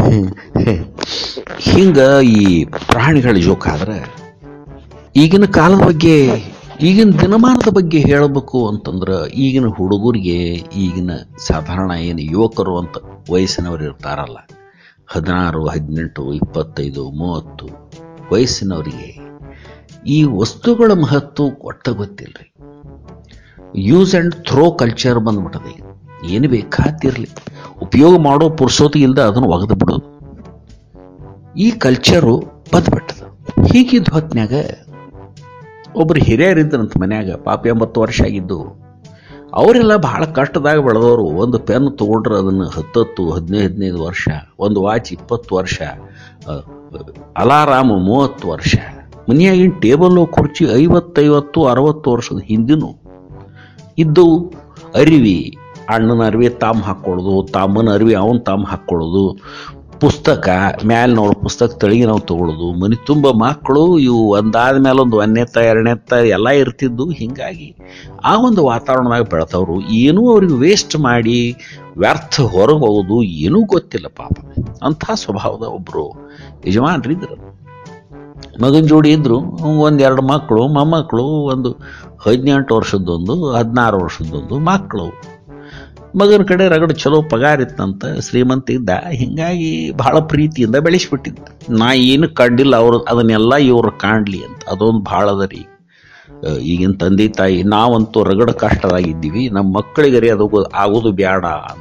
ಹಿಂಗ ಈ ಪ್ರಾಣಿಗಳ ಜೋಕಾದ್ರೆ ಈಗಿನ ಕಾಲದ ಬಗ್ಗೆ ಈಗಿನ ದಿನಮಾನದ ಬಗ್ಗೆ ಹೇಳಬೇಕು ಅಂತಂದ್ರೆ ಈಗಿನ ಹುಡುಗರಿಗೆ ಈಗಿನ ಸಾಧಾರಣ ಏನು ಯುವಕರು ಅಂತ ವಯಸ್ಸಿನವರು ಇರ್ತಾರಲ್ಲ ಹದಿನಾರು ಹದಿನೆಂಟು ಇಪ್ಪತ್ತೈದು ಮೂವತ್ತು ವಯಸ್ಸಿನವರಿಗೆ ಈ ವಸ್ತುಗಳ ಮಹತ್ವ ಒಟ್ಟ ಗೊತ್ತಿಲ್ರಿ ಯೂಸ್ ಆ್ಯಂಡ್ ಥ್ರೋ ಕಲ್ಚರ್ ಬಂದ್ಬಿಟ್ಟದೆ ಈಗ ಏನು ಬೇಕಾತಿರ್ಲಿ ಉಪಯೋಗ ಮಾಡೋ ಪುರುಸೋತಿ ಇಲ್ಲದೆ ಅದನ್ನು ಒಗೆದು ಬಿಡೋದು ಈ ಕಲ್ಚರು ಬಂದ್ಬಿಟ್ಟದ ಹೀಗಿದ್ದ ಹೊತ್ನ್ಯಾಗ ಒಬ್ರು ಹಿರಿಯರಿದ್ರಂತ ಮನ್ಯಾಗ ಪಾಪ ಎಂಬತ್ತು ವರ್ಷ ಆಗಿದ್ದು ಅವರೆಲ್ಲ ಬಹಳ ಕಷ್ಟದಾಗ ಬೆಳೆದವರು ಒಂದು ಪೆನ್ ತೊಗೊಂಡ್ರೆ ಅದನ್ನು ಹತ್ತತ್ತು ಹದಿನೈದು ಹದಿನೈದು ವರ್ಷ ಒಂದು ವಾಚ್ ಇಪ್ಪತ್ತು ವರ್ಷ ಅಲಾರಾಮ್ ಮೂವತ್ತು ವರ್ಷ ಮನೆಯಾಗಿನ ಟೇಬಲ್ಲು ಕುರ್ಚಿ ಐವತ್ತೈವತ್ತು ಅರವತ್ತು ವರ್ಷದ ಹಿಂದಿನೂ ಇದ್ದವು ಅರಿವಿ ಅಣ್ಣನ ಅರಿವಿ ತಾಮ್ ಹಾಕ್ಕೊಳ್ಳೋದು ತಮ್ಮನ ಅರಿವಿ ಅವನ್ ತಾಮ್ ಹಾಕ್ಕೊಳ್ಳೋದು ಪುಸ್ತಕ ಮ್ಯಾಲೆ ನೋಡೋ ಪುಸ್ತಕ ತಳಿಗೆ ನಾವು ತಗೊಳ್ಳೋದು ಮನೆ ತುಂಬ ಮಕ್ಕಳು ಇವು ಒಂದಾದ ಮೇಲೆ ಒಂದು ಒಂದನೇತ್ತ ಎರಡನೇತ್ತ ಎಲ್ಲ ಇರ್ತಿದ್ದು ಹಿಂಗಾಗಿ ಆ ಒಂದು ವಾತಾವರಣದಾಗ ಬೆಳೆದವರು ಏನೂ ಅವ್ರಿಗೆ ವೇಸ್ಟ್ ಮಾಡಿ ವ್ಯರ್ಥ ಹೊರಗೆ ಹೋಗೋದು ಏನೂ ಗೊತ್ತಿಲ್ಲ ಪಾಪ ಅಂಥ ಸ್ವಭಾವದ ಒಬ್ಬರು ಯಜಮಾನ್ರಿದ್ರು ಮಗನ ಜೋಡಿ ಇದ್ರು ಒಂದೆರಡು ಮಕ್ಕಳು ಮೊಮ್ಮಕ್ಕಳು ಒಂದು ಹದಿನೆಂಟು ವರ್ಷದ್ದೊಂದು ಹದಿನಾರು ವರ್ಷದ್ದೊಂದು ಮಕ್ಕಳು ಮಗನ ಕಡೆ ರಗಡ ಚಲೋ ಪಗಾರ ಇತ್ತಂತ ಶ್ರೀಮಂತ ಇದ್ದ ಹಿಂಗಾಗಿ ಬಹಳ ಪ್ರೀತಿಯಿಂದ ಬೆಳೆಸ್ಬಿಟ್ಟಿದ್ದ ನಾ ಏನು ಕಂಡಿಲ್ಲ ಅವ್ರು ಅದನ್ನೆಲ್ಲ ಇವ್ರು ಕಾಣ್ಲಿ ಅಂತ ಅದೊಂದು ಭಾಳ ಅದ ರೀ ಅಹ್, ಈಗಿನ ತಂದೆ ತಾಯಿ ನಾವಂತೂ ರಗಡ ಕಷ್ಟದಾಗಿದ್ದೀವಿ ನಮ್ಮ ಮಕ್ಕಳಿಗರಿ ಅದು ಗೊ- ಆಗೋದು ಬ್ಯಾಡ ಅಂತ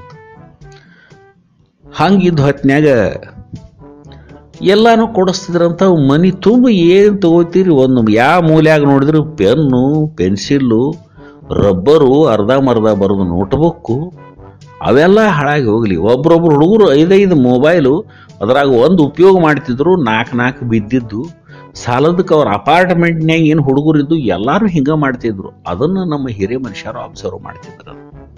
ಹಂಗಿದ್ದ ಹೊತ್ನ್ಯಾಗ ಎಲ್ಲಾನು ಕೊಡಿಸ್ತಿದ್ರಂತ ಅವ್ ಮನಿ ತುಂಬ ಏನು ತಗೋತೀರಿ ಒಂದು ಯಾವ ಮೂಲ್ಯಾಗ ನೋಡಿದ್ರು ಪೆನ್ನು ಪೆನ್ಸಿಲ್ಲು ರಬ್ಬರು ಅರ್ಧಂಬರ್ಧ ಬರೋದು ನೋಟ್ಬುಕ್ಕು ಅವೆಲ್ಲ ಹಾಳಾಗಿ ಹೋಗ್ಲಿ ಒಬ್ರೊಬ್ರು ಹುಡುಗರು ಐದೈದು ಮೊಬೈಲು ಅದ್ರಾಗ ಒಂದು ಉಪಯೋಗ ಮಾಡ್ತಿದ್ರು ನಾಲ್ಕು ನಾಲ್ಕು ಬಿದ್ದಿದ್ದು ಸಾಲದಕ್ಕೆ ಅವ್ರ ಅಪಾರ್ಟ್ಮೆಂಟ್ನ್ಯಾಗ ಏನು ಹುಡುಗರು ಇದ್ದು ಎಲ್ಲರೂ ಹಿಂಗ ಮಾಡ್ತಿದ್ರು ಅದನ್ನು ನಮ್ಮ ಹಿರಿಯ ಮನುಷ್ಯರು ಅಬ್ಸರ್ವ್ ಮಾಡ್ತಿದ್ರು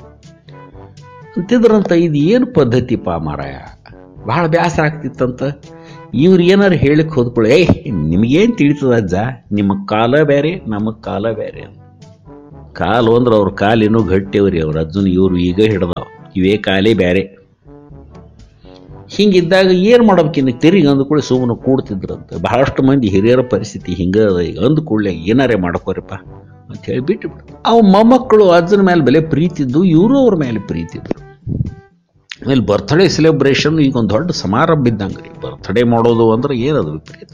ಅಂತಿದ್ರಂತ ಇದು ಏನು ಪದ್ಧತಿಪ್ಪ ಮಾರಾಯ ಬಹಳ ಬೇಸರ ಆಗ್ತಿತ್ತಂತ ಇವ್ರು ಏನಾರು ಹೇಳಿಕ್ ಹೋದ್ಕೊಳ್ಳಿ ಏಯ್ ನಿಮಗೇನು ತಿಳಿತದ ಅಜ್ಜ ನಿಮ್ಮ ಕಾಲ ಬೇರೆ ನಮ್ಮ ಕಾಲ ಬೇರೆ ಅಂತ ಕಾಲು ಅಂದ್ರೆ ಅವ್ರ ಕಾಲು ಇನ್ನೂ ಗಟ್ಟಿಯವ್ರಿ ಅವ್ರ ಅಜ್ಜನ ಇವ್ರು ಈಗ ಹಿಡ್ದಾವ ಇವೇ ಕಾಲೇ ಬೇರೆ ಹಿಂಗಿದ್ದಾಗ ಏನು ಮಾಡ್ಬೇಕು ಇನ್ನು ತಿರುಗಿ ಅಂದ್ಕೊಳ್ಳಿ ಸುಮ್ಮನೆ ಕೂಡ್ತಿದ್ರಂತೆ ಬಹಳಷ್ಟು ಮಂದಿ ಹಿರಿಯರ ಪರಿಸ್ಥಿತಿ ಹಿಂಗ ಅದ ಈಗ ಅಂದ ಕೂಡಲೇ ಏನಾರೇ ಮಾಡ್ಕೋರಿಪ್ಪ ಅಂತ ಹೇಳಿ ಬಿಟ್ಟು ಬಿಡು ಅವು ಮೊಮ್ಮಕ್ಕಳು ಅಜ್ಜನ ಮೇಲೆ ಬೆಲೆ ಪ್ರೀತಿ ಇದ್ದು ಇವರು ಅವ್ರ ಮೇಲೆ ಪ್ರೀತಿ ಇದ್ರು ಆಮೇಲೆ ಬರ್ತ್ಡೇ ಸೆಲೆಬ್ರೇಷನ್ ಈಗ ಒಂದು ದೊಡ್ಡ ಸಮಾರಂಭ ಇದ್ದಂಗೆ ರೀ ಬರ್ತ್ಡೇ ಮಾಡೋದು ಅಂದ್ರೆ ಏನದು ವಿಪರೀತ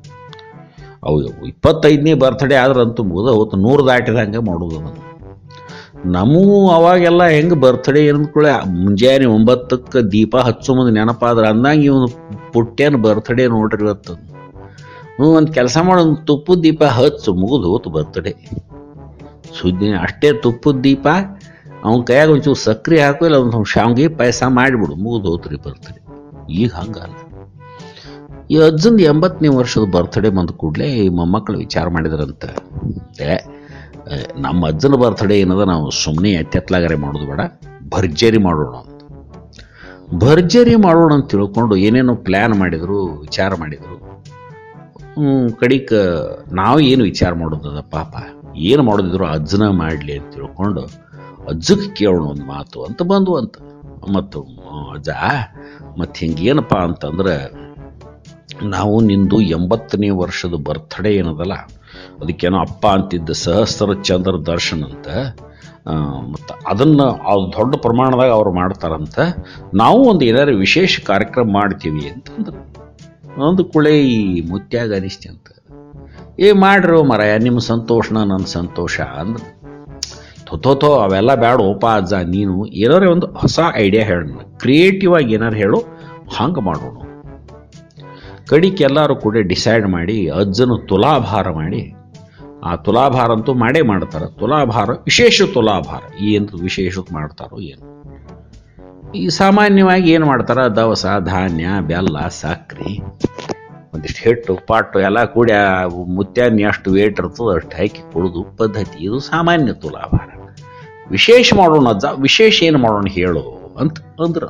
ಅವು ಇಪ್ಪತ್ತೈದನೇ ಬರ್ತ್ಡೇ ಆದ್ರಂತೂ ಮುಗಿದ ಹೋತು ನೂರು ದಾಟಿದಂಗೆ ಮಾಡೋದು ಅದನ್ನು ನಮಗೂ ಅವಾಗೆಲ್ಲ ಹೆಂಗೆ ಬರ್ತ್ಡೇ ಅಂದ್ಕೊಳ್ಳೆ ಮುಂಜಾನೆ ಒಂಬತ್ತಕ್ಕೆ ದೀಪ ಹಚ್ಚೋ ಮುಂದೆ ನೆನಪಾದ್ರೆ ಅಂದಂಗೆ ಇವನು ಪುಟ್ಟ್ಯನ ಬರ್ತ್ಡೇ ನೋಡ್ರಿ ಇವತ್ತು ಹ್ಞೂ ಒಂದು ಕೆಲಸ ಮಾಡೋ ಒಂದು ತುಪ್ಪದ ದೀಪ ಹಚ್ಚು ಮುಗಿದು ಹೋತು ಬರ್ತ್ಡೇ ಸುದ್ದಿ ಅಷ್ಟೇ ತುಪ್ಪದ ದೀಪ ಅವನ ಕೈಯಾಗ ಒಂಚೂರು ಸಕ್ರೆ ಹಾಕು ಇಲ್ಲ ಒಂದು ಶಾವ್ಗೆ ಪಾಯಸ ಮಾಡಿಬಿಡು ಮುಗಿದು ಹೋತ್ರಿ ಬರ್ತ್ಡೇ ಈಗ ಹಂಗಲ್ಲ ಈ ಅಜ್ಜಂದು ಎಂಬತ್ತನೇ ವರ್ಷದ ಬರ್ತ್ಡೇ ಬಂದ ಕೂಡಲೇ ಈ ಮೊಮ್ಮಕ್ಕಳು ವಿಚಾರ ಮಾಡಿದ್ರಂತೆ ಏ ಏ, ನಮ್ಮ ಅಜ್ಜನ ಬರ್ತ್ಡೇ ಏನದ ನಾವು ಸುಮ್ಮನೆ ಎತ್ತೆತ್ಲಾಗರೆ ಮಾಡೋದು ಬೇಡ ಭರ್ಜರಿ ಮಾಡೋಣ ಅಂತ ಭರ್ಜರಿ ಮಾಡೋಣ ಅಂತ ತಿಳ್ಕೊಂಡು ಏನೇನೋ ಪ್ಲ್ಯಾನ್ ಮಾಡಿದ್ರು ವಿಚಾರ ಮಾಡಿದ್ರು ಹ್ಮ್, ಕಡಿಕ ನಾವು ಏನು ವಿಚಾರ ಮಾಡೋದದ ಪಾಪ ಏನು ಮಾಡೋದಿದ್ರು ಅಜ್ಜನ ಮಾಡಲಿ ಅಂತ ತಿಳ್ಕೊಂಡು ಅಜ್ಜಕ್ಕೆ ಕೇಳೋಣ ಒಂದು ಮಾತು ಅಂತ ಬಂದು ಅಂತ ಮತ್ತು ಹ್ಮ್, ಅಜ್ಜ ಮತ್ತು ಹಿಂಗೇನಪ್ಪ ಅಂತಂದ್ರೆ ನಾವು ನಿಂದು ಎಂಬತ್ತನೇ ವರ್ಷದ ಬರ್ತ್ಡೇ ಏನದಲ್ಲ ಅದಕ್ಕೇನೋ ಅಪ್ಪ ಅಂತಿದ್ದ ಸಹಸ್ರ ಚಂದ್ರ ದರ್ಶನ್ ಅಂತ ಮತ್ತು ಅದನ್ನು ಅದು ದೊಡ್ಡ ಪ್ರಮಾಣದಾಗ ಅವ್ರು ಮಾಡ್ತಾರಂತ ನಾವು ಒಂದು ಏನಾದ್ರು ವಿಶೇಷ ಕಾರ್ಯಕ್ರಮ ಮಾಡ್ತೀವಿ ಅಂತಂದ್ರೆ ಒಂದು ಕುಳೆ ಈ ಮುತ್ಯಾಗ ಅನಿಸ್ತಿ ಅಂತ ಏ ಮಾಡ್ರಿ ಮರಾಯ ನಿಮ್ಮ ಸಂತೋಷನ ನನ್ನ ಸಂತೋಷ ಅಂದ್ರೆ ಥೋ ಅವೆಲ್ಲ ಬ್ಯಾಡ ಓಪ ಅಜ್ಜ ನೀನು ಏನಾರೇ ಒಂದು ಹೊಸ ಐಡಿಯಾ ಹೇಳೋಣ ಕ್ರಿಯೇಟಿವ್ ಆಗಿ ಏನಾರು ಹೇಳು ಹಂಗೆ ಮಾಡೋಣ ಕಡಿಕೆ ಎಲ್ಲರೂ ಕೂಡ ಡಿಸೈಡ್ ಮಾಡಿ ಅಜ್ಜನ ತುಲಾಭಾರ ಮಾಡಿ ಆ ತುಲಾಭಾರ ಅಂತೂ ಮಾಡೇ ಮಾಡ್ತಾರೆ ತುಲಾಭಾರ ವಿಶೇಷ ತುಲಾಭಾರ ಏನು ವಿಶೇಷ ಮಾಡ್ತಾರೋ ಏನು ಈ ಸಾಮಾನ್ಯವಾಗಿ ಏನು ಮಾಡ್ತಾರ ದವಸ ಧಾನ್ಯ ಬೆಲ್ಲ ಸಕ್ರೆ ಒಂದಿಷ್ಟು ಹಿಟ್ಟು ಪಾಟು ಎಲ್ಲ ಕೂಡಿ ಆ ಮುತ್ಯಾನಿ ಅಷ್ಟು ವೇಟ್ ಇರ್ತದೆ ಅಷ್ಟು ಹಾಕಿ ಕೊಡೋದು ಪದ್ಧತಿ ಇದು ಸಾಮಾನ್ಯ ತುಲಾಭಾರ ವಿಶೇಷ ಮಾಡೋಣ ಅಜ್ಜ ವಿಶೇಷ ಏನು ಮಾಡೋಣ ಹೇಳು ಅಂತ ಅಂದ್ರು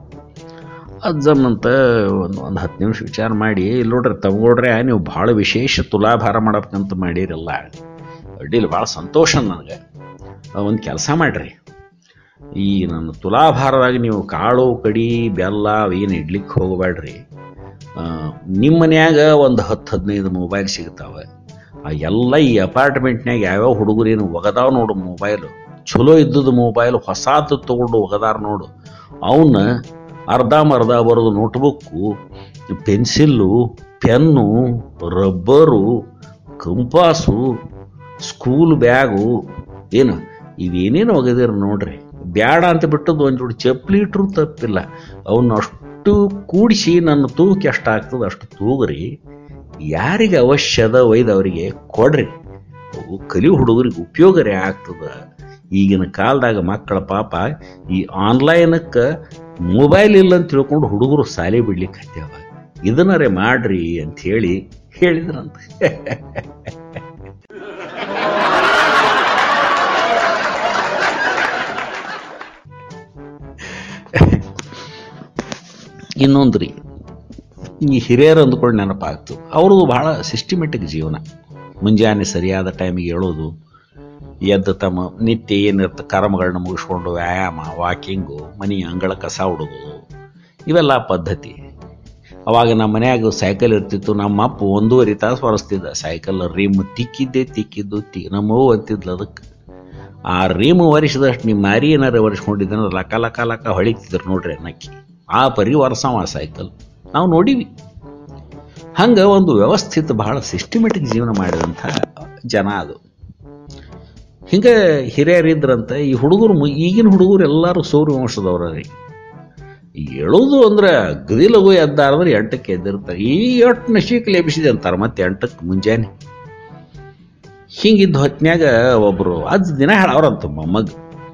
ಅಜ್ಜಮ್ಮಂತ ಒಂದು ಒಂದು ಹತ್ತು ನಿಮಿಷ ವಿಚಾರ ಮಾಡಿ ಇಲ್ಲಿ ನೋಡ್ರಿ ತಗೊಳ್ರೆ ನೀವು ಭಾಳ ವಿಶೇಷ ತುಲಾಭಾರ ಮಾಡಬೇಕಂತ ಮಾಡಿರಲ್ಲ ಅಡ್ಡಿಲ್ಲ ಭಾಳ ಸಂತೋಷ ನನಗೆ ಒಂದು ಕೆಲಸ ಮಾಡ್ರಿ ಈ ನನ್ನ ತುಲಾಭಾರದಾಗ ನೀವು ಕಾಳು ಕಡಿ ಬೆಲ್ಲ ಅವೇನು ಇಡ್ಲಿಕ್ಕೆ ಹೋಗಬೇಡ್ರಿ ಆ, ನಿಮ್ಮ ಮನ್ಯಾಗ ಒಂದು ಹತ್ತು ಹದಿನೈದು ಮೊಬೈಲ್ ಸಿಗ್ತಾವೆ ಆ ಎಲ್ಲ ಈ ಅಪಾರ್ಟ್ಮೆಂಟ್ನ್ಯಾಗ ಯಾವ್ಯಾವ ಹುಡುಗರೇನು ಒಗದಾವ ನೋಡು ಮೊಬೈಲು ಚಲೋ ಇದ್ದದ್ದು ಮೊಬೈಲ್ ಹೊಸಾದು ತಗೊಂಡು ಒಗದಾರ ನೋಡು ಅವನ್ನ ಅರ್ಧಂಬರ್ಧ ಬರೋದು notebook pencil pen rubber compass school bag ಏನು ಇವೇನೇನು ಒಗದಿರ ನೋಡ್ರಿ ಬ್ಯಾಡ ಅಂತ ಬಿಟ್ಟದ್ದು ಒಂದು ಜೋಡಿ ಚಪ್ಪಲಿ ಇಟ್ರು ತಪ್ಪಿಲ್ಲ ಅವನ್ನ ಅಷ್ಟು ಕೂಡಿಸಿ ನನ್ನ ತೂಕ ಎಷ್ಟಾಗ್ತದೆ ಅಷ್ಟು ತೂಗ್ರಿ ಯಾರಿಗೆ ಅವಶ್ಯದ ಒಯ್ದು ಅವರಿಗೆ ಕೊಡ್ರಿ ಅವು ಕಲಿ ಹುಡುಗರಿಗೆ ಉಪಯೋಗರೇ ಆಗ್ತದ ಈಗಿನ ಕಾಲದಾಗ ಮಕ್ಕಳ ಪಾಪ ಈ ಆನ್ಲೈನಕ್ಕೆ ಮೊಬೈಲ್ ಇಲ್ಲ ಅಂತ ತಿಳ್ಕೊಂಡು ಹುಡುಗರು ಸಾಲಿ ಬಿಡ್ಲಿಕ್ಕೆ ಹತ್ಯಾವ ಇದನ್ನರೇ ಮಾಡ್ರಿ ಅಂತ ಹೇಳಿ ಹೇಳಿದ್ರಂತ ಇನ್ನೊಂದು ರೀ ಈ ಹಿರಿಯರು ಅಂದ್ಕೊಂಡು ನೆನಪಾಗ್ತು ಅವ್ರದ್ದು ಬಹಳ ಸಿಸ್ಟಮೆಟಿಕ್ ಜೀವನ ಮುಂಜಾನೆ ಸರಿಯಾದ ಟೈಮಿಗೆ ಹೇಳೋದು ಎದ್ದು ತಮ್ಮ ನಿತ್ಯ ಏನಿರ್ತ ಕರ್ಮಗಳನ್ನ ಮುಗಿಸ್ಕೊಂಡು ವ್ಯಾಯಾಮ ವಾಕಿಂಗು ಮನೆ ಅಂಗಳ ಕಸ ಹುಡುಗೋದು ಇವೆಲ್ಲ ಪದ್ಧತಿ ಅವಾಗ ನಮ್ಮ ಮನ್ಯಾಗ ಸೈಕಲ್ ಇರ್ತಿತ್ತು ನಮ್ಮ ಅಪ್ಪ ಒಂದೂವರೆ ತಾಸು ಹೊರಸ್ತಿದ್ದ ಸೈಕಲ್ ರೀಮ್ ತಿಕ್ಕಿದ್ದೇ ತಿಕ್ಕಿದ್ದು ತಿ ನಮ್ಮವ್ವ ಅಂತಿದ್ಲು ಅದಕ್ಕೆ ಆ ರೀಮ್ ಒರೆಸಿದಷ್ಟು ನಿಮ್ಮ ಮಾರಿ ಏನಾರು ಒರೆಸ್ಕೊಂಡಿದ್ರೆ ಲಕ ಲಕ ಲಕ ಹೊಳಿತಿದ್ರು ನೋಡ್ರಿ ಅನ್ನಕ್ಕಿ ಆ ಪರಿ ಒರೆಸವ ಸೈಕಲ್ ನಾವು ನೋಡಿವಿ ಹಂಗೆ ಒಂದು ವ್ಯವಸ್ಥಿತ ಬಹಳ ಸಿಸ್ಟಮೆಟಿಕ್ ಜೀವನ ಮಾಡಿದಂಥ ಜನ ಅದು ಹಿಂಗೆ ಹಿರಿಯರಿದ್ರಂತೆ ಈ ಹುಡುಗರು ಮು- ಈಗಿನ ಹುಡುಗರು ಎಲ್ಲರೂ ಸೌರ ವಂಶದವ್ರ ರೀ ಹೇಳೋದು ಅಂದ್ರೆ ಅಗದಿ ಲಘು ಎದ್ದಾರಂದ್ರೆ ಎಂಟಕ್ಕೆ ಎದ್ದಿರ್ತಾರೆ ಈ ಎಷ್ಟು ನಶೀಕ್ ಲೇಬಿಸಿದೆ ಅಂತಾರೆ ಮತ್ತೆ ಎಂಟಕ್ಕೆ ಮುಂಜಾನೆ ಹಿಂಗಿದ್ದ ಹೊತ್ನ್ಯಾಗ ಒಬ್ರು ಅದ್ ದಿನ ಹೇಳವ್ರಂತ ಮೊಮ್ಮಗ್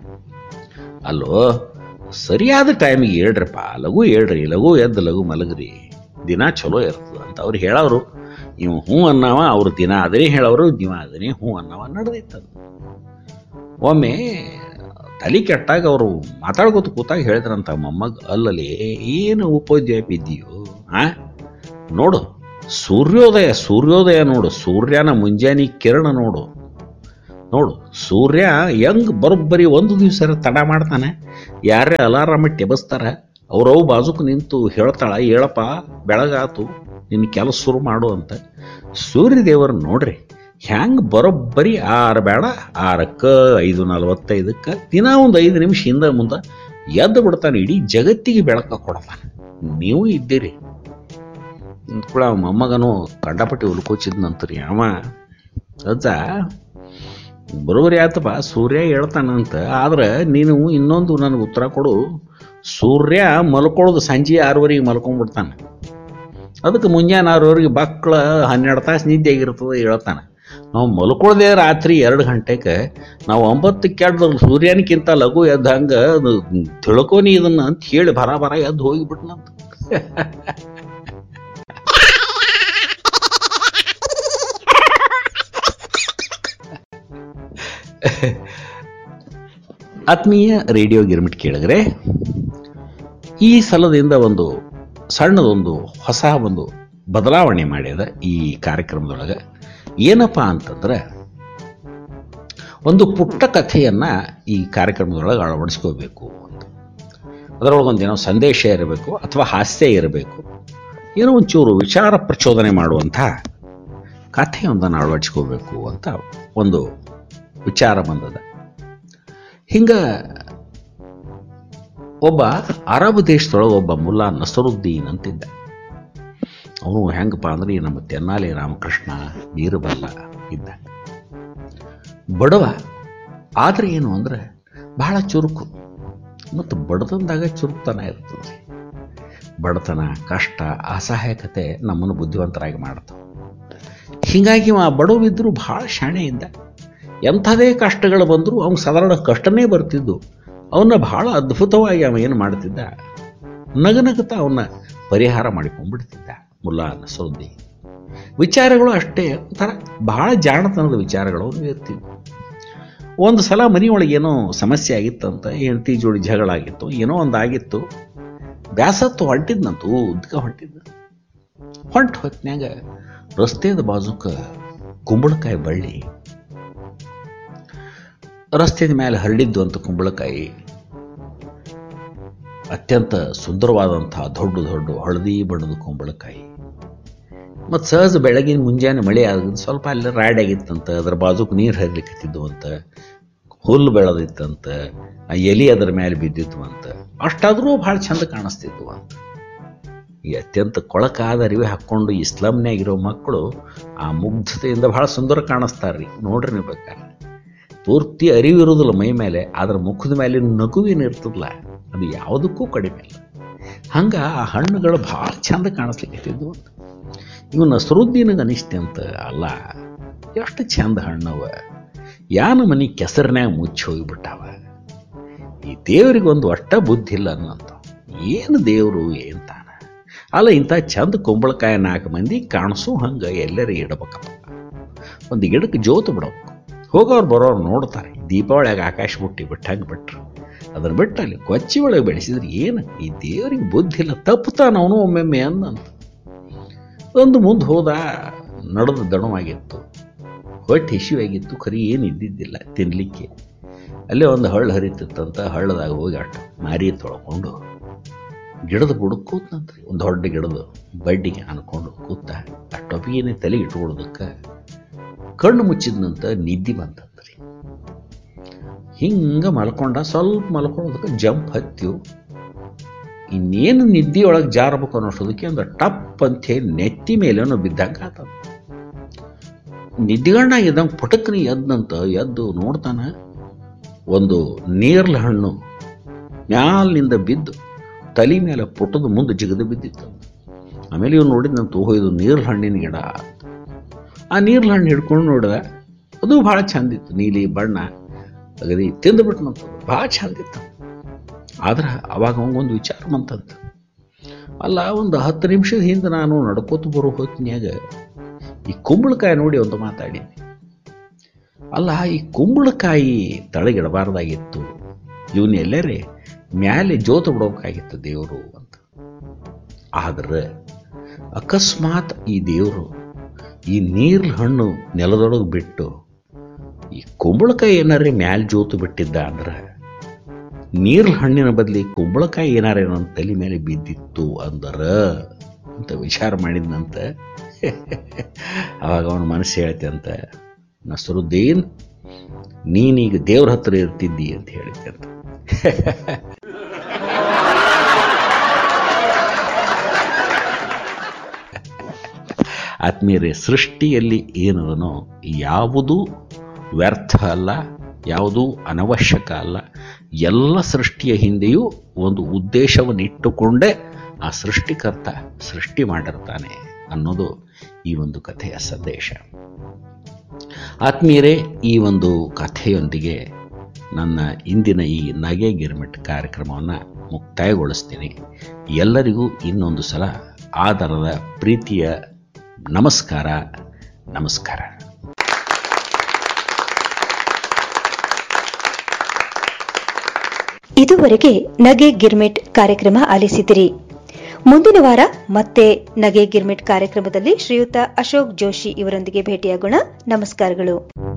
ಅಲ್ಲೋ ಸರಿಯಾದ ಟೈಮಿಗೆ ಹೇಳ್ರಪ್ಪ ಲಘು ಹೇಳ್ರಿ ಲಘು ಎದ್ದು ಲಘು ಮಲಗ್ರಿ ದಿನ ಚಲೋ ಇರ್ತದ ಅಂತ ಅವ್ರು ಹೇಳೋರು ಇವ್ ಹ್ಞೂ ಅನ್ನವ ಅವ್ರು ದಿನ ಅದನ್ನೇ ಹೇಳೋರು ದಿನ ಅದನ್ನೇ ಹ್ಞೂ ಅನ್ನವ ನಡೆದಿತ್ತದು ಒಮ್ಮೆ ತಲೆ ಕೆಟ್ಟಾಗ ಅವರು ಮಾತಾಡ್ಕೋತ ಕೂತಾಗ ಹೇಳಿದ್ರಂತ ಮೊಮ್ಮಗ್ ಅಲ್ಲಲ್ಲಿ ಏನು ಉಪೋದ್ಯ ಬಿದ್ದೀಯೋ ಆ ನೋಡು ಸೂರ್ಯೋದಯ ಸೂರ್ಯೋದಯ ನೋಡು ಸೂರ್ಯನ ಮುಂಜಾನೆ ಕಿರಣ ನೋಡು ನೋಡು ಸೂರ್ಯ ಹೆಂಗ್ ಬರೋಬ್ಬರಿ ಒಂದು ದಿವಸ ತಡ ಮಾಡ್ತಾನೆ ಯಾರೇ ಅಲಾರಾಮ್ ಇಟ್ಟು ಎಬಸ್ತಾರ ಅವ್ರವು ಬಾಜುಕ್ ನಿಂತು ಹೇಳ್ತಾಳ ಹೇಳಪ್ಪ ಬೆಳಗಾತು ನಿನ್ನ ಕೆಲಸ ಶುರು ಮಾಡು ಅಂತ ಸೂರ್ಯದೇವರು ನೋಡ್ರಿ ಹ್ಯಾಂಗ್ ಬರೋಬ್ಬರಿ ಆರು ಬೇಡ ಆರಕ್ಕ ಐದು ನಲವತ್ತೈದಕ್ಕೆ ದಿನ ಒಂದು ಐದು ನಿಮಿಷ ಹಿಂದೆ ಮುಂದೆ ಎದ್ದು ಬಿಡ್ತಾನೆ ಇಡೀ ಜಗತ್ತಿಗೆ ಬೆಳಕ ಕೊಡ್ತಾನೆ ನೀವು ಇದ್ದೀರಿ ಕೂಡ ಮೊಮ್ಮಗನು ಕಂಡಪಟ್ಟಿ ಉಲ್ಕೋಚಿದ್ನಂತ್ರಿ ಅವ ಅಜ್ಜ ಬರೋಬರಿ ಆತಪ್ಪ ಸೂರ್ಯ ಹೇಳ್ತಾನಂತ ಆದ್ರೆ ನೀನು ಇನ್ನೊಂದು ನನಗೆ ಉತ್ತರ ಕೊಡು ಸೂರ್ಯ ಮಲ್ಕೊಳ್ಳೋದು ಸಂಜೆ ಆರೂವರೆಗೆ ಮಲ್ಕೊಂಡ್ಬಿಡ್ತಾನೆ ಅದಕ್ಕೆ ಮುಂಜಾನೆ ಆರೂವರೆಗೆ ಮಕ್ಕಳ ಹನ್ನೆರಡು ತಾಸು ನಿದ್ದೆ ಆಗಿರ್ತದೆ ಹೇಳ್ತಾನೆ ನಾವು ಮಲ್ಕೊಳ್ಳೋದೇ ರಾತ್ರಿ ಎರಡು ಗಂಟೆಗೆ ನಾವು ಒಂಬತ್ತಕ್ಕೆ ಎದ್ದು ಸೂರ್ಯನಕ್ಕಿಂತ ಲಘು ಎದ್ದ ಹಂಗೆ ಅದು ತಿಳ್ಕೊನಿ ಇದನ್ನ ಅಂತ ಹೇಳಿ ಬರ ಬರ ಎದ್ದು ಹೋಗಿಬಿಟ್ನಂತ ಆತ್ಮೀಯ ರೇಡಿಯೋ ಗಿರ್ಮಿಟ್ ಕೇಳಿದ್ರೆ ಈ ಸಲದಿಂದ ಒಂದು ಸಣ್ಣದೊಂದು ಹೊಸ ಒಂದು ಬದಲಾವಣೆ ಮಾಡ್ಯದ ಈ ಕಾರ್ಯಕ್ರಮದೊಳಗೆ ಏನಪ್ಪ ಅಂತಂದ್ರೆ ಒಂದು ಪುಟ್ಟ ಕಥೆಯನ್ನ ಈ ಕಾರ್ಯಕ್ರಮದೊಳಗೆ ಅಳವಡಿಸ್ಕೋಬೇಕು ಅಂತ ಅದರೊಳಗೊಂದು ಏನೋ ಸಂದೇಶ ಇರಬೇಕು ಅಥವಾ ಹಾಸ್ಯ ಇರಬೇಕು ಏನೋ ಒಂಚೂರು ವಿಚಾರ ಪ್ರಚೋದನೆ ಮಾಡುವಂಥ ಕಥೆಯೊಂದನ್ನು ಅಳವಡಿಸ್ಕೋಬೇಕು ಅಂತ ಒಂದು ವಿಚಾರ ಬಂದದ ಹಿಂಗ ಒಬ್ಬ ಅರಬ್ ದೇಶದೊಳಗೆ ಒಬ್ಬ ಮುಲ್ಲಾ ನಸರುದ್ದೀನ್ ಅಂತಿದ್ದ ಅವನು ಹೆಂಗಪ್ಪ ಅಂದ್ರೆ ಈ ನಮ್ಮ ತೆನ್ನಾಲಿ ರಾಮಕೃಷ್ಣ ಬೀರಬಲ್ಲ ಇದ್ದ ಬಡವ ಆದ್ರೆ ಏನು ಅಂದ್ರೆ ಬಹಳ ಚುರುಕು ಮತ್ತು ಬಡತನದಾಗ ಚುರುಕ್ತನ ಇರ್ತದೆ ಬಡತನ ಕಷ್ಟ ಅಸಹಾಯಕತೆ ನಮ್ಮನ್ನು ಬುದ್ಧಿವಂತರಾಗಿ ಮಾಡ್ತಾವೆ ಹೀಗಾಗಿ ಆ ಬಡವಿದ್ರು ಬಹಳ ಶಾಣೆ ಇದ್ದ ಎಂಥದೇ ಕಷ್ಟಗಳು ಬಂದರೂ ಅವ್ನು ಸಾಧಾರಣ ಕಷ್ಟನೇ ಬರ್ತಿದ್ದು ಅವನ್ನ ಬಹಳ ಅದ್ಭುತವಾಗಿ ಅವ ಏನು ಮಾಡ್ತಿದ್ದ ನಗನಗುತ್ತಾ ಅವನ್ನ ಪರಿಹಾರ ಮಾಡಿಕೊಂಡ್ಬಿಡ್ತಿದ್ದ ಮುಲ್ಲಾ ನಸರುದ್ದಿ ವಿಚಾರಗಳು ಅಷ್ಟೇ ಒಂಥರ ಬಹಳ ಜಾಣತನದ ವಿಚಾರಗಳು ಅವ್ನು ಇರ್ತಿದ್ವು ಒಂದು ಸಲ ಮನೆಯೊಳಗೆ ಏನೋ ಸಮಸ್ಯೆ ಆಗಿತ್ತಂತ ಹೆಂಡತಿ ಜೋಡಿ ಜಗಳ ಆಗಿತ್ತು ಏನೋ ಒಂದು ಆಗಿತ್ತು ಬ್ಯಾಸತ್ತು ಹೊಂಟಿದ್ನಂತ ಉದ್ಕ ಹೊಂಟಿದ್ದ ಹೊಂಟ ಹೊತ್ನ್ಯಾಗ ರಸ್ತೆದ ಬಾಜುಕ ಕುಂಬಳಕಾಯಿ ಬಳ್ಳಿ ರಸ್ತೆದ ಮೇಲೆ ಹರಡಿದ್ದು ಅಂತ ಕುಂಬಳಕಾಯಿ ಅತ್ಯಂತ ಸುಂದರವಾದಂತಹ ದೊಡ್ಡ ದೊಡ್ಡ ಹಳದಿ ಬಣ್ಣದ ಕುಂಬಳಕಾಯಿ ಮತ್ತು ಸಹಜ ಬೆಳಗಿನ ಮುಂಜಾನೆ ಮಳೆ ಆದ ಸ್ವಲ್ಪ ಅಲ್ಲಿ ರಾಡಾಗಿತ್ತಂತ ಅದ್ರ ಬಾಜುಕ್ ನೀರು ಹರಿಲಿಕ್ಕತ್ತಿದ್ದು ಅಂತ ಹುಲ್ಲು ಬೆಳೆದಿತ್ತಂತ ಆ ಎಲಿ ಅದರ ಮೇಲೆ ಬಿದ್ದಿತ್ತು ಅಂತ ಅಷ್ಟಾದರೂ ಭಾಳ ಚಂದ ಕಾಣಿಸ್ತಿದ್ವು ಅಂತ ಈ ಅತ್ಯಂತ ಕೊಳಕಾದ ಅರಿವೆ ಹಾಕ್ಕೊಂಡು ಇಸ್ಲಾಂನಾಗಿರೋ ಮಕ್ಕಳು ಆ ಮುಗ್ಧತೆಯಿಂದ ಭಾಳ ಸುಂದರ ಕಾಣಿಸ್ತಾರ್ರಿ ನೋಡ್ರಿ ನೀವು ಬೇಕಾದ್ರೆ ಪೂರ್ತಿ ಅರಿವಿರೋದಿಲ್ಲ ಮೈ ಮೇಲೆ ಅದರ ಮುಖದ ಮೇಲೆ ನಗುವೇನು ಇರ್ತದಲ್ಲ ಅದು ಯಾವುದಕ್ಕೂ ಕಡಿಮೆ ಇಲ್ಲ ಹಂಗೆ ಆ ಹಣ್ಣುಗಳು ಭಾಳ ಚಂದ ಕಾಣಿಸ್ಲಿಕ್ಕತ್ತಿದ್ವು ಅಂತ ಇವು ನಸರುದ್ದೀನಿಗೆ ಅನಿಸ್ತೆ ಅಂತ ಅಲ್ಲ ಎಷ್ಟು ಚಂದ ಹಣ್ಣವ ಯಾನ ಮನೆ ಕೆಸರಿನ್ಯಾಗ ಮುಚ್ಚಿ ಹೋಗಿಬಿಟ್ಟಾವ ಈ ದೇವರಿಗೊಂದು ಒಟ್ಟ ಬುದ್ಧಿ ಇಲ್ಲ ಅನ್ನಂತ ಏನು ದೇವರು ಏನ್ ತಾನ ಅಲ್ಲ ಇಂಥ ಚಂದ ಕುಂಬಳಕಾಯ ನಾಲ್ಕು ಮಂದಿ ಕಾಣಿಸು ಹಂಗೆ ಎಲ್ಲರೂ ಇಡಬೇಕಪ್ಪ ಒಂದು ಗಿಡಕ್ಕೆ ಜೋತು ಬಿಡಬೇಕು ಹೋಗೋರು ಬರೋರು ನೋಡ್ತಾರೆ ದೀಪಾವಳಿಯಾಗ ಆಕಾಶ ಬುಟ್ಟಿ ಬಿಟ್ಟಂಗೆ ಬಿಟ್ರು ಅದನ್ನು ಬಿಟ್ಟು ಅಲ್ಲಿ ಕೊಚ್ಚಿ ಒಳಗೆ ಬೆಳೆಸಿದ್ರೆ ಏನು ಈ ದೇವರಿಗೆ ಬುದ್ಧಿ ಇಲ್ಲ ತಪ್ಪುತ್ತಾನ ಅವನು ಒಮ್ಮೆಮ್ಮೆ ಅಂದಂತ ಒಂದು ಮುಂದೆ ಹೋದ ನಡೆದ ದಣವಾಗಿತ್ತು ಹೊಟ್ಟೆ ಹಿಸಿವಾಗಿತ್ತು ಖರಿ ಏನು ಇದ್ದಿದ್ದಿಲ್ಲ ತಿನ್ನಲಿಕ್ಕೆ ಅಲ್ಲೇ ಒಂದು ಹಳ್ಳ ಹರಿತಿತ್ತಂತ ಹಳ್ಳದಾಗ ಹೋಗಿ ಅಟ್ಟು ಮಾರಿ ತೊಳ್ಕೊಂಡು ಗಿಡದ ಬುಡಕ್ಕೆ ಕೂತ್ನಂತ್ರಿ ಒಂದು ದೊಡ್ಡ ಗಿಡದ ಬಡ್ಡಿಗೆ ಅನ್ಕೊಂಡು ಕೂತ ಆ ಟೊಪಿಗೆನೆ ತಲೆಗೆ ಇಟ್ಕೊಳ್ಳೋದಕ್ಕೆ ಕಣ್ಣು ಮುಚ್ಚಿದ್ನಂತ ನಿದ್ದೆ ಬಂತಂತ್ರಿ ಹಿಂಗೆ ಮಲ್ಕೊಂಡ ಸ್ವಲ್ಪ ಮಲ್ಕೊಳ್ಳೋದಕ್ಕೆ ಜಂಪ್ ಹತ್ತಿವು ಇನ್ನೇನು ನಿದ್ದೆಯೊಳಗೆ ಜಾರಬೇಕು ಅನ್ನೋಷ್ಟೊದಕ್ಕೆ ಒಂದು ಟಪ್ ಅಂತ ಹೇಳಿ ನೆತ್ತಿ ಮೇಲೇನೋ ಬಿದ್ದಂಗೆ ಆತದ ನಿದ್ದಿಗಣ್ಣಾಗ ಇದ್ದಂಗೆ ಪಟಕ್ನಿ ಎದ್ದಂತ ಎದ್ದು ನೋಡ್ತಾನ ಒಂದು ನೀರ್ಲ ಹಣ್ಣು ಮ್ಯಾಲಿನಿಂದ ಬಿದ್ದು ತಲೆ ಮೇಲೆ ಪುಟದ ಮುಂದೆ ಜಿಗದು ಬಿದ್ದಿತ್ತು ಆಮೇಲೆ ಇವ್ನು ನೋಡಿದ್ನಂತ ಓಹೋ ಇದು ನೀರ್ಲ ಹಣ್ಣಿನ ಗಿಡ ಅಂತ. ಆ ನೀರ್ಲ ಹಣ್ಣು ಹಿಡ್ಕೊಂಡು ನೋಡಿದ ಅದು ಭಾಳ ಚಂದಿತ್ತು ನೀಲಿ ಬಣ್ಣ ಅಗದಿ ತಿಂದುಬಿಟ್ನಂತ ಭಾಳ ಚಂದಿತ್ತು ಆದ್ರೆ ಅವಾಗ ಅವಂಗೊಂದು ವಿಚಾರ ಬಂತಂತ ಅಲ್ಲ ಒಂದು ಹತ್ತು ನಿಮಿಷದ ಹಿಂದೆ ನಾನು ನಡ್ಕೋತ ಬರೋ ಹೊತ್ತಿನ್ಯಾಗ ಈ ಕುಂಬಳಕಾಯಿ ನೋಡಿ ಒಂದು ಮಾತಾಡಿದ್ದೆ ಅಲ್ಲ ಈ ಕುಂಬಳಕಾಯಿ ತಳಗಿಡಬಾರ್ದಾಗಿತ್ತು ಇವನ್ ಎಲ್ಲರೇ ಮ್ಯಾಲೆ ಜೋತು ಬಿಡಬೇಕಾಗಿತ್ತು ದೇವರು ಅಂತ ಆದ್ರೆ ಅಕಸ್ಮಾತ್ ಈ ದೇವರು ಈ ನೀರ್ಲ ಹಣ್ಣು ನೆಲದೊಳಗೆ ಬಿಟ್ಟು ಈ ಕುಂಬಳಕಾಯಿ ಏನಾರೇ ಮ್ಯಾಲ್ ಜೋತು ಬಿಟ್ಟಿದ್ದ ಅಂದ್ರೆ ನೀರ್ಲ ಹಣ್ಣಿನ ಬದಲಿ ಕುಂಬಳಕಾಯಿ ಏನಾರೇ ನನ್ನ ತಲೆ ಮೇಲೆ ಬಿದ್ದಿತ್ತು ಅಂದರ ಅಂತ ವಿಚಾರ ಮಾಡಿದ್ನಂತ ಅವಾಗ ಅವನ ಮನಸ್ಸು ಹೇಳ್ತೆ ಅಂತ ನಸರುದ್ದೀನ್ ನೀನೀಗ ದೇವ್ರ ಹತ್ರ ಇರ್ತಿದ್ದಿ ಅಂತ ಹೇಳಿದ್ದೆ ಅಂತ ಆತ್ಮೀಯರೇ ಸೃಷ್ಟಿಯಲ್ಲಿ ಏನದನೋ ಯಾವುದೂ ವ್ಯರ್ಥ ಅಲ್ಲ ಯಾವುದೂ ಅನವಶ್ಯಕ ಅಲ್ಲ ಎಲ್ಲ ಸೃಷ್ಟಿಯ ಹಿಂದೆಯೂ ಒಂದು ಉದ್ದೇಶವನ್ನು ಇಟ್ಟುಕೊಂಡೇ ಆ ಸೃಷ್ಟಿಕರ್ತ ಸೃಷ್ಟಿ ಮಾಡಿರ್ತಾನೆ ಅನ್ನೋದು ಈ ಒಂದು ಕಥೆಯ ಸಂದೇಶ ಆತ್ಮೀಯರೇ ಈ ಒಂದು ಕಥೆಯೊಂದಿಗೆ ನನ್ನ ಇಂದಿನ ಈ ನಗೆ ಗಿರ್ಮಿಟ್ ಕಾರ್ಯಕ್ರಮವನ್ನು ಮುಕ್ತಾಯಗೊಳಿಸ್ತೀನಿ ಎಲ್ಲರಿಗೂ ಇನ್ನೊಂದು ಸಲ ಆದರದ ಪ್ರೀತಿಯ ನಮಸ್ಕಾರ ನಮಸ್ಕಾರ ಇದುವರೆಗೆ ನಗೆ ಗಿರ್ಮಿಟ್ ಕಾರ್ಯಕ್ರಮ ಆಲಿಸಿದಿರಿ ಮುಂದಿನ ವಾರ ಮತ್ತೆ ನಗೆ ಗಿರ್ಮಿಟ್ ಕಾರ್ಯಕ್ರಮದಲ್ಲಿ ಶ್ರೀಯುತ ಅಶೋಕ್ ಜೋಶಿ ಇವರೊಂದಿಗೆ ಭೇಟಿಯಾಗೋಣ ನಮಸ್ಕಾರಗಳು